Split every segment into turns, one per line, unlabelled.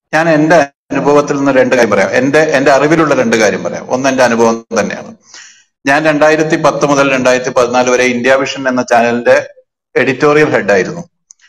ഞാൻ എന്റെ അനുഭവത്തിൽ നിന്ന് രണ്ട് കാര്യം പറയാം എന്റെ എന്റെ അറിവിലുള്ള രണ്ട് കാര്യം പറയാം ഒന്ന് എന്റെ അനുഭവം തന്നെയാണ് ഞാൻ രണ്ടായിരത്തി പത്ത് മുതൽ രണ്ടായിരത്തി പതിനാല് വരെ ഇന്ത്യ വിഷൻ എന്ന ചാനലിന്റെ എഡിറ്റോറിയൽ ഹെഡായിരുന്നു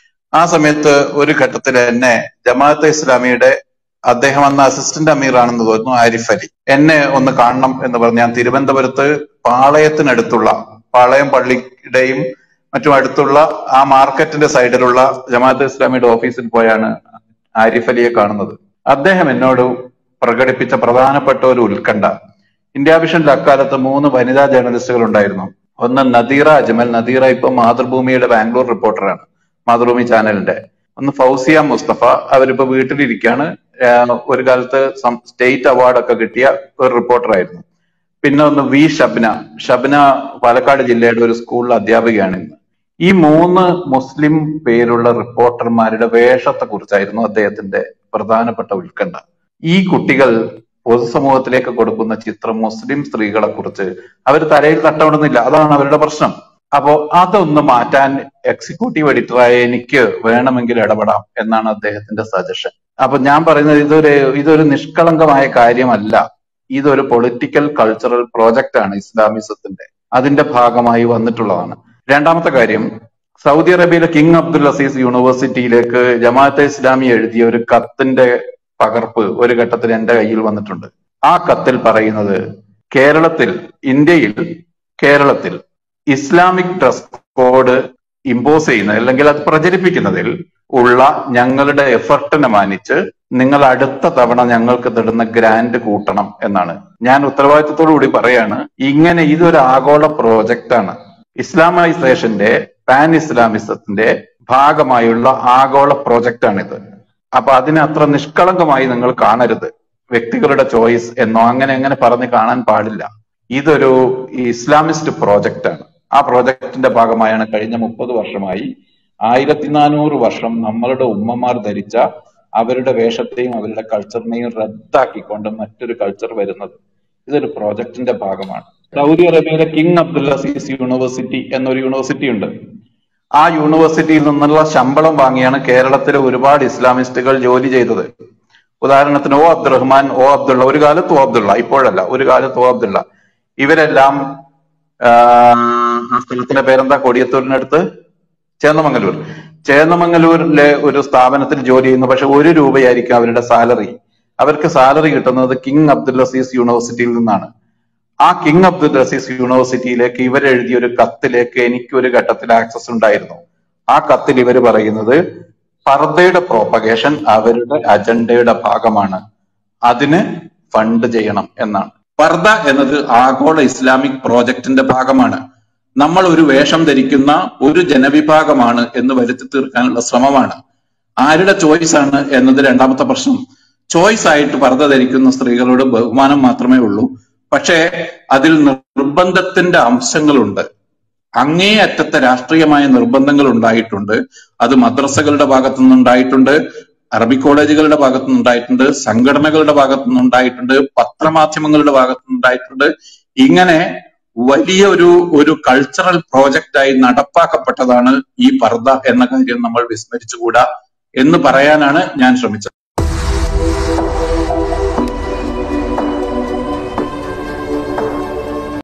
ആ സമയത്ത് ഒരു ഘട്ടത്തിൽ എന്നെ ജമാഅത്തെ ഇസ്ലാമിയുടെ അദ്ദേഹം അന്ന് അസിസ്റ്റന്റ് അമീർ ആണെന്ന് തോന്നുന്നു ആരിഫ് അലി എന്നെ ഒന്ന് കാണണം എന്ന് പറഞ്ഞ് ഞാൻ തിരുവനന്തപുരത്ത് പാളയത്തിനടുത്തുള്ള പാളയം പള്ളിയുടെയും മറ്റും അടുത്തുള്ള ആ മാർക്കറ്റിന്റെ സൈഡിലുള്ള ജമാഅത്തെ ഇസ്ലാമിയുടെ ഓഫീസിൽ പോയാണ് ആരിഫ് അലിയെ കാണുന്നത് അദ്ദേഹം എന്നോട് പ്രകടിപ്പിച്ച പ്രധാനപ്പെട്ട ഒരു ഉത്കണ്ഠ ഇന്ത്യ വിഷനിൽ അക്കാലത്ത് മൂന്ന് വനിതാ ജേർണലിസ്റ്റുകൾ ഉണ്ടായിരുന്നു ഒന്ന് നദീറ അജ്മൽ നദീറ ഇപ്പൊ മാതൃഭൂമിയുടെ ബാംഗ്ലൂർ റിപ്പോർട്ടറാണ് മാതൃഭൂമി ചാനലിന്റെ ഒന്ന് ഫൗസിയ മുസ്തഫ അവരിപ്പോ വീട്ടിലിരിക്കാണ് ആഹ് ഒരു കാലത്ത് സ്റ്റേറ്റ് അവാർഡ് ഒക്കെ കിട്ടിയ ഒരു റിപ്പോർട്ടറായിരുന്നു പിന്നെ ഒന്ന് വി ഷബ്ന ഷബ്ന പാലക്കാട് ജില്ലയുടെ ഒരു സ്കൂളിൽ അധ്യാപികയാണ് ഇന്ന് ഈ മൂന്ന് മുസ്ലിം പേരുള്ള റിപ്പോർട്ടർമാരുടെ വേഷത്തെ കുറിച്ചായിരുന്നു അദ്ദേഹത്തിന്റെ പ്രധാനപ്പെട്ട ഉത്കണ്ഠ ഈ കുട്ടികൾ പൊതുസമൂഹത്തിലേക്ക് കൊടുക്കുന്ന ചിത്രം മുസ്ലിം സ്ത്രീകളെ കുറിച്ച് അവർ തലയിൽ തട്ടമിടുന്നില്ല അതാണ് അവരുടെ പ്രശ്നം അപ്പോ അതൊന്ന് മാറ്റാൻ എക്സിക്യൂട്ടീവ് എഡിറ്ററായ എനിക്ക് വേണമെങ്കിൽ ഇടപെടാം എന്നാണ് അദ്ദേഹത്തിന്റെ സജഷൻ അപ്പൊ ഞാൻ പറയുന്നത് ഇതൊരു ഇതൊരു നിഷ്കളങ്കമായ കാര്യമല്ല ഇതൊരു പൊളിറ്റിക്കൽ കൾച്ചറൽ പ്രോജക്റ്റ് ആണ് ഇസ്ലാമിസത്തിന്റെ അതിന്റെ ഭാഗമായി വന്നിട്ടുള്ളതാണ് രണ്ടാമത്തെ കാര്യം സൗദി അറേബ്യയിലെ കിങ് അബ്ദുൽ അസീസ് യൂണിവേഴ്സിറ്റിയിലേക്ക് ജമാഅത്തെ ഇസ്ലാമി എഴുതിയ ഒരു കത്തിന്റെ പകർപ്പ് ഒരു ഘട്ടത്തിൽ എന്റെ കയ്യിൽ വന്നിട്ടുണ്ട് ആ കത്തിൽ പറയുന്നത് കേരളത്തിൽ ഇന്ത്യയിൽ കേരളത്തിൽ ഇസ്ലാമിക് ഡ്രസ് കോഡ് ഇമ്പോസ് ചെയ്യുന്ന അല്ലെങ്കിൽ അത് പ്രചരിപ്പിക്കുന്നതിൽ ഉള്ള ഞങ്ങളുടെ എഫർട്ടിനെ മാനിച്ച് നിങ്ങൾ അടുത്ത തവണ ഞങ്ങൾക്ക് തരുന്ന ഗ്രാൻഡ് കൂട്ടണം എന്നാണ് ഞാൻ ഉത്തരവാദിത്തത്തോടു കൂടി പറയാണ് ഇങ്ങനെ ഇതൊരു ആഗോള പ്രോജക്റ്റ് ആണ് ഇസ്ലാമൈസേഷന്റെ പാൻ ഇസ്ലാമിസത്തിന്റെ ഭാഗമായുള്ള ആഗോള പ്രോജക്റ്റ് ആണിത് അപ്പൊ അതിനെ അത്ര നിഷ്കളങ്കമായി നിങ്ങൾ കാണരുത് വ്യക്തികളുടെ ചോയ്സ് എന്നോ അങ്ങനെ അങ്ങനെ പറഞ്ഞ് കാണാൻ പാടില്ല ഇതൊരു ഇസ്ലാമിസ്റ്റ് പ്രോജക്റ്റ് ആണ് ആ പ്രോജക്റ്റിന്റെ ഭാഗമായാണ് കഴിഞ്ഞ മുപ്പത് വർഷമായി ആയിരത്തി നാനൂറ് വർഷം നമ്മളുടെ ഉമ്മമാർ ധരിച്ച അവരുടെ വേഷത്തെയും അവരുടെ കൾച്ചറിനെയും റദ്ദാക്കിക്കൊണ്ട് മറ്റൊരു കൾച്ചർ വരുന്നത് ഇതൊരു പ്രോജക്റ്റിന്റെ ഭാഗമാണ് സൗദി അറേബ്യയിലെ കിങ് അബ്ദുൽ അസീസ് യൂണിവേഴ്സിറ്റി എന്നൊരു യൂണിവേഴ്സിറ്റി ഉണ്ട് ആ യൂണിവേഴ്സിറ്റിയിൽ നിന്നുള്ള ശമ്പളം വാങ്ങിയാണ് കേരളത്തിലെ ഒരുപാട് ഇസ്ലാമിസ്റ്റുകൾ ജോലി ചെയ്തത് ഉദാഹരണത്തിന് ഒ അബ്ദുറഹ്മാൻ ഒ അബ്ദുള്ള ഒരു കാലത്ത് ഒ അബ്ദുള്ള ഇപ്പോഴല്ല ഒരു കാലത്ത് ഒ അബ്ദുള്ള ഇവരെല്ലാം ആ സ്ഥലത്തിന്റെ പേരെന്താ കൊടിയത്തൂരിനടുത്ത് ചേന്നമംഗലൂർ ചേന്നമംഗലൂരിലെ ഒരു സ്ഥാപനത്തിൽ ജോലി ചെയ്യുന്നു പക്ഷെ ഒരു രൂപയായിരിക്കും അവരുടെ സാലറി അവർക്ക് സാലറി കിട്ടുന്നത് കിങ് അബ്ദുൽ അസീസ് യൂണിവേഴ്സിറ്റിയിൽ നിന്നാണ് ആ കിങ് അബ്ദുൽ അസീസ് യൂണിവേഴ്സിറ്റിയിലേക്ക് ഇവർ എഴുതിയ ഒരു കത്തിലേക്ക് എനിക്ക് ഒരു ഘട്ടത്തിൽ ആക്സസ് ഉണ്ടായിരുന്നു ആ കത്തിൽ ഇവർ പറയുന്നത് പർദ്ദയുടെ പ്രോപ്പഗേഷൻ അവരുടെ അജണ്ടയുടെ ഭാഗമാണ് അതിന് ഫണ്ട് ചെയ്യണം എന്നാണ് പർദ്ദ എന്നത് ആഗോള ഇസ്ലാമിക് പ്രോജക്റ്റിന്റെ ഭാഗമാണ് നമ്മൾ ഒരു വേഷം ധരിക്കുന്ന ഒരു ജനവിഭാഗമാണ് എന്ന് വരുത്തി തീർക്കാനുള്ള ശ്രമമാണ് ആരുടെ ചോയ്സ് ആണ് എന്നത് രണ്ടാമത്തെ പ്രശ്നം ചോയ്സ് ആയിട്ട് പർദ്ദ ധരിക്കുന്ന സ്ത്രീകളോട് ബഹുമാനം മാത്രമേ ഉള്ളൂ പക്ഷേ അതിൽ നിർബന്ധത്തിന്റെ അംശങ്ങളുണ്ട് അങ്ങേയറ്റത്തെ രാഷ്ട്രീയമായ നിർബന്ധങ്ങൾ ഉണ്ടായിട്ടുണ്ട് അത് മദ്രസകളുടെ ഭാഗത്തു നിന്നുണ്ടായിട്ടുണ്ട് അറബി കോളേജുകളുടെ ഭാഗത്തു നിന്നുണ്ടായിട്ടുണ്ട് സംഘടനകളുടെ ഭാഗത്തു നിന്നുണ്ടായിട്ടുണ്ട് പത്രമാധ്യമങ്ങളുടെ ഭാഗത്തു നിന്നുണ്ടായിട്ടുണ്ട് ഇങ്ങനെ വലിയ ഒരു ഒരു കൾച്ചറൽ പ്രോജക്റ്റായി നടപ്പാക്കപ്പെട്ടതാണ് ഈ പർദ്ദ എന്ന കാര്യം നമ്മൾ വിസ്മരിച്ചുകൂടാ എന്ന് പറയാനാണ് ഞാൻ ശ്രമിച്ചത്